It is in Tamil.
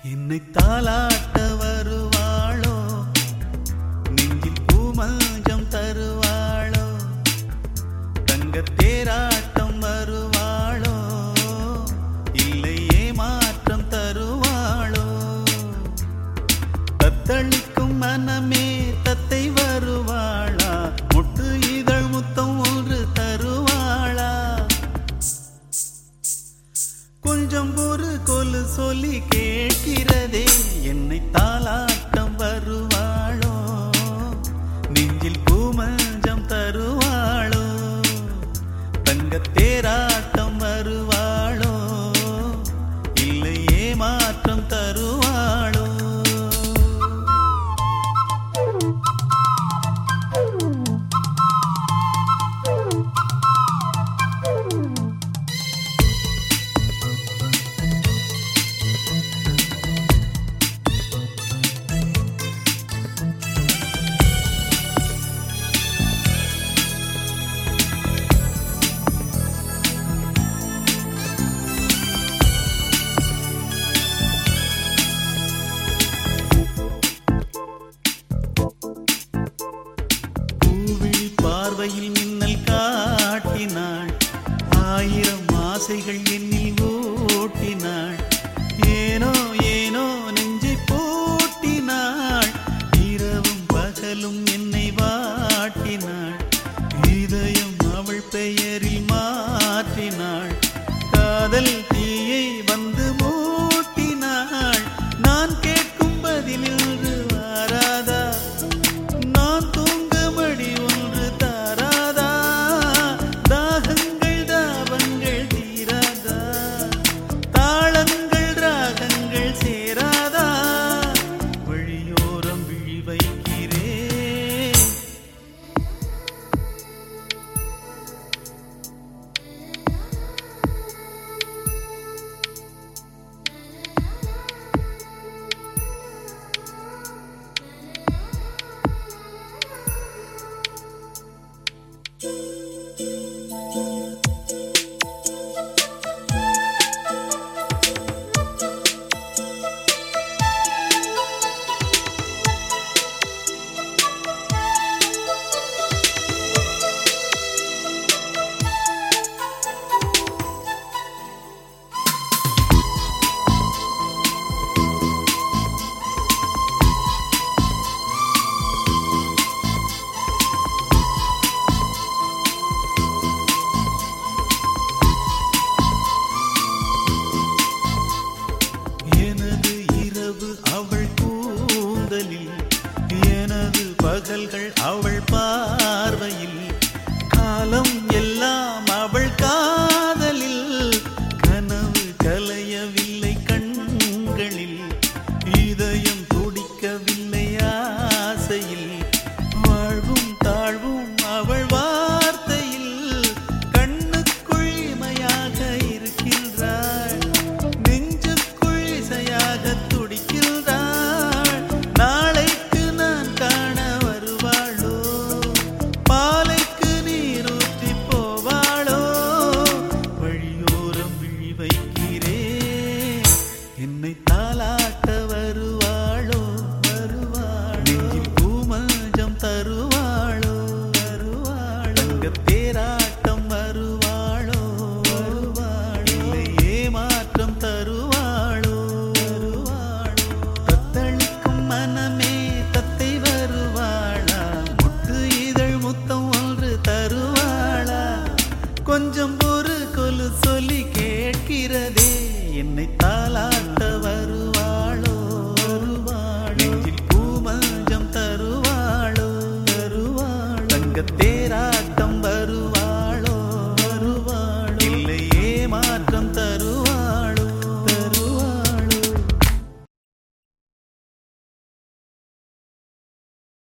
என்னை தாளாட்ட வருவாளோ நெஞ்சில் பூமஞ்சம் தருவாளோ தங்க தேராட்டம் வருவாளோ இல்லை ஏமாற்றம் தருவாளோ தத்தளிக்கும் மனமே தத்தை வருவாளா முட்டு இதழ் முத்தம் ஒன்று தருவாளா கொஞ்சம் ஒரு கொலு சொல்லி கேட்கிறதே என்னை தாளாட்டம் வருவாளோ நெஞ்சில் பூமஞ்சம் தருவாளோ தங்க தேராட்டம் வருவாளோ இல்லை ஏமாற்றம் தருவாளோ பூவிழி பார்வையில் மின்னல் காட்டினாள் ஆயிரம் ஆசைகள் என்னில் ஓட்டினாள் ஏனோ ஏனோ நெஞ்சை போட்டினாள் இரவும் பகலும் என்னை வாட்டினாள் இதயம் அவள் பெயரில் மாற்றினாள் காதல் தீயை வந்து மூட்டினாள் நான் கேட்கும் பதிலில் ஒன்று வாராதா நான் தூங்க மடி ஒன்று தாராதா தாகங்கள் தாபங்கள் தீராதா தாளங்கள் ராகங்கள் சேராதா வழியோரம் விழி வைக்கிறேன் எனது இரவு அவள் கூந்தலில் எனது பகல்கள் அவள் பார்வையில்